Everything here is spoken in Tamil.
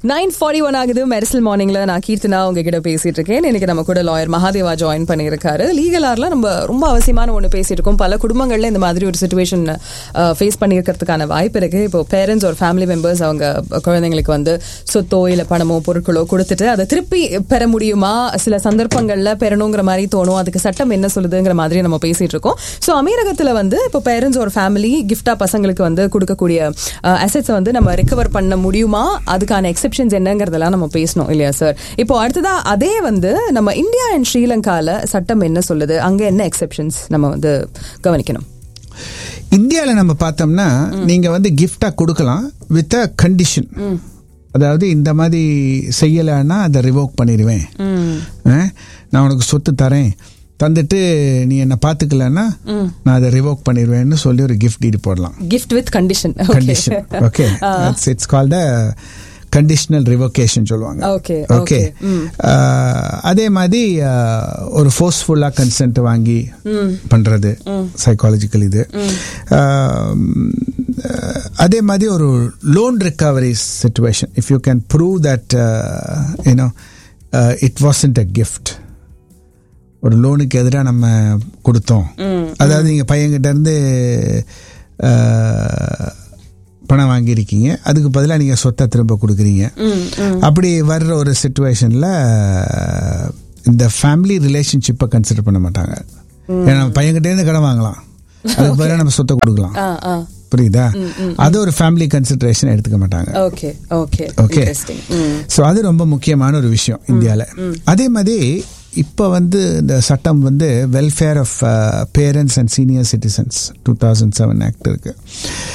நைன் ஃபார்ட்டி ஒன் ஆகுது மெரிசல் மார்னிங்ல நான் கீர்த்தனா உங்ககிட்ட பேசிட்டு இருக்கேன் இன்னைக்கு நம்ம கூட லாயர் மகாதேவா ஜாயின் பண்ணியிருக்காரு லீகலார்ல நம்ம ரொம்ப அவசியமான ஒன்று பேசிட்டு இருக்கோம் பல குடும்பங்கள்ல இந்த மாதிரி ஒரு சுச்சுவேஷன் ஃபேஸ் பண்ணியிருக்கிறதுக்கான வாய்ப்பு இருக்கு இப்போ பேரண்ட்ஸ் ஒரு ஃபேமிலி மெம்பர்ஸ் அவங்க குழந்தைங்களுக்கு வந்து சொத்தோ இல்ல பணமோ பொருட்களோ கொடுத்துட்டு அதை திருப்பி பெற முடியுமா சில சந்தர்ப்பங்கள்ல பெறணுங்கிற மாதிரி தோணும் அதுக்கு சட்டம் என்ன சொல்லுதுங்கிற மாதிரி நம்ம பேசிட்டு இருக்கோம் ஸோ அமீரகத்துல வந்து இப்போ பேரண்ட்ஸ் ஒரு ஃபேமிலி கிஃப்டா பசங்களுக்கு வந்து கொடுக்கக்கூடிய அசெட்ஸை வந்து நம்ம ரிகவர் பண்ண முடியுமா அதுக்கான எக்ஸெப்ஷன்ஸ் என்னங்கிறதெல்லாம் நம்ம பேசணும் இல்லையா சார் இப்போ அடுத்ததா அதே வந்து நம்ம இந்தியா அண்ட் ஸ்ரீலங்கால சட்டம் என்ன சொல்லுது அங்க என்ன எக்ஸெப்ஷன்ஸ் நம்ம வந்து கவனிக்கணும் இந்தியாவில் நம்ம பார்த்தோம்னா நீங்க வந்து கிஃப்டா கொடுக்கலாம் வித் அ கண்டிஷன் அதாவது இந்த மாதிரி செய்யலைன்னா அதை ரிவோக் பண்ணிடுவேன் அஹ், நான் உனக்கு சொத்து தரேன் தந்துட்டு நீ என்ன பார்த்துக்கலன்னா நான் அதை ரிவோக் பண்ணிடுவேன்னு சொல்லி ஒரு கிஃப்ட் இது போடலாம் gift with condition condition okay it's called conditional revocation சொல்லுவாங்க Okay, ஓகே okay. அதே மாதிரி uh, ஒரு ஃபோர்ஸ்ஃபுல்லா கன்சென்ட் வாங்கி பண்றது சைக்காலஜிக்கல் இது Um, uh, அதே மாதிரி ஒரு loan recovery situation if you can prove that you know it wasn't a gift ஒரு லோனுக்கு எதிராக நம்ம கொடுத்தோம் அதாவது நீங்கள் பையன்கிட்ட இருந்து அஹ், பணம் வாங்கியிருக்கீங்க அதுக்கு பதிலாக நீங்கள் சொத்தை திரும்ப கொடுக்குறீங்க அப்படி வர்ற ஒரு சுச்சுவேஷனில் இந்த ஃபேமிலி ரிலேஷன்ஷிப்பை கன்சிடர் பண்ண மாட்டாங்க ஏன்னா நம்ம பையன்கிட்ட இருந்து கடன் வாங்கலாம் அதுக்கு பதிலாக நம்ம சொத்தை கொடுக்கலாம் ஆ ஆ புரியுதா அது ஒரு ஃபேமிலி கன்சிடரேஷன் எடுத்துக்க மாட்டாங்க okay okay okay interesting so அது ரொம்ப முக்கியமான ஒரு விஷயம் இந்தியாவில் அதே மாதிரி இப்போ வந்து இந்த சட்டம் வந்து welfare of parents and senior citizens two thousand seven act இருக்கு